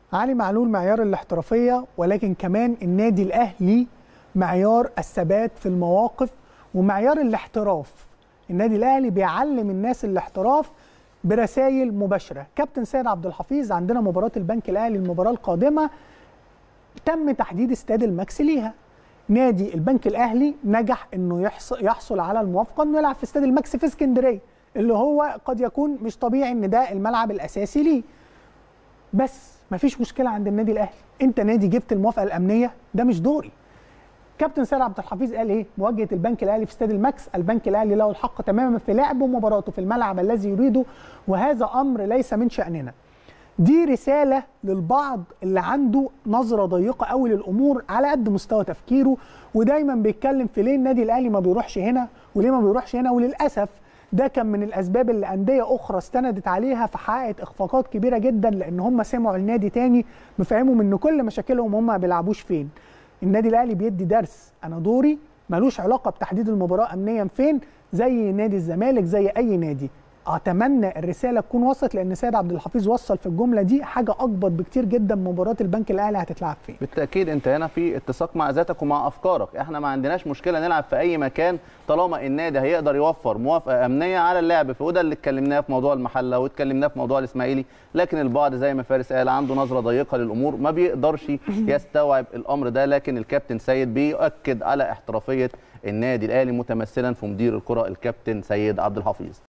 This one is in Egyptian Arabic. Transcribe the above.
علي معلول معيار الاحترافيه ولكن كمان النادي الاهلي معيار الثبات في المواقف ومعيار الاحتراف النادي الاهلي بيعلم الناس الاحتراف برسائل مباشره كابتن سيد عبد الحفيظ عندنا مباراه البنك الاهلي المباراه القادمه تم تحديد استاد الماكس ليها نادي البنك الاهلي نجح انه يحصل, يحصل على الموافقه انه يلعب في استاد الماكس في اسكندريه اللي هو قد يكون مش طبيعي ان ده الملعب الاساسي ليه بس مفيش مشكله عند النادي الاهلي انت نادي جبت الموافقه الامنيه ده مش دوري كابتن سيد عبد الحفيظ قال ايه مواجهه البنك الاهلي في استاد الماكس البنك الاهلي له الحق تماما في لعب مباراته في الملعب الذي يريده وهذا امر ليس من شاننا دي رساله للبعض اللي عنده نظره ضيقه قوي للامور على قد مستوى تفكيره ودايما بيتكلم في ليه النادي الاهلي ما بيروحش هنا وليه ما بيروحش هنا وللاسف ده كان من الاسباب اللي انديه اخرى استندت عليها فحققت اخفاقات كبيره جدا لان هم سمعوا النادي تاني مفهمهم ان كل مشاكلهم هم ما بيلعبوش فين النادي الاهلي بيدي درس انا دوري ملوش علاقه بتحديد المباراه امنيا فين زي نادي الزمالك زي اي نادي اتمنى الرساله تكون وصلت لان سيد عبد الحفيظ وصل في الجمله دي حاجه اكبر بكتير جدا من مباراه البنك الاهلي هتتلعب فين بالتاكيد انت هنا في اتساق مع ذاتك ومع افكارك احنا ما عندناش مشكله نلعب في اي مكان طالما النادي هيقدر يوفر موافقه امنيه على اللعب في وده اللي اتكلمناه في موضوع المحله واتكلمناه في موضوع الاسماعيلي لكن البعض زي ما فارس قال عنده نظره ضيقه للامور ما بيقدرش يستوعب الامر ده لكن الكابتن سيد بيؤكد على احترافيه النادي الاهلي متمثلا في مدير الكره الكابتن سيد عبد الحفيظ